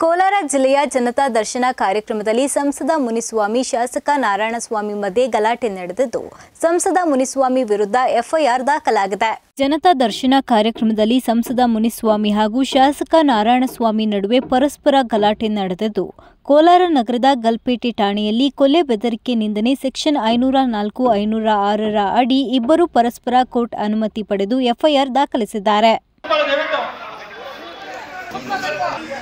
ಕೋಲಾರ ಜಿಲ್ಲೆಯ ಜನತಾ ದರ್ಶನ ಕಾರ್ಯಕ್ರಮದಲ್ಲಿ ಸಂಸದ ಮುನಿಸ್ವಾಮಿ ಶಾಸಕ ನಾರಾಯಣಸ್ವಾಮಿ ಮಧ್ಯೆ ಗಲಾಟೆ ನಡೆದಿದ್ದು ಸಂಸದ ಮುನಿಸ್ವಾಮಿ ವಿರುದ್ಧ ಎಫ್ಐಆರ್ ದಾಖಲಾಗಿದೆ ಜನತಾ ದರ್ಶನ ಕಾರ್ಯಕ್ರಮದಲ್ಲಿ ಸಂಸದ ಮುನಿಸ್ವಾಮಿ ಹಾಗೂ ಶಾಸಕ ನಾರಾಯಣಸ್ವಾಮಿ ನಡುವೆ ಪರಸ್ಪರ ಗಲಾಟೆ ನಡೆದಿದ್ದು ಕೋಲಾರ ನಗರದ ಗಲ್ಪೇಟೆ ಠಾಣೆಯಲ್ಲಿ ಕೊಲೆ ಬೆದರಿಕೆ ನಿಂದನೆ ಸೆಕ್ಷನ್ ಐನೂರ ನಾಲ್ಕು ಐನೂರ ಆರರ ಅಡಿ ಇಬ್ಬರು ಪರಸ್ಪರ ಕೋರ್ಟ್ ಅನುಮತಿ ಪಡೆದು ಎಫ್ಐಆರ್ ದಾಖಲಿಸಿದ್ದಾರೆ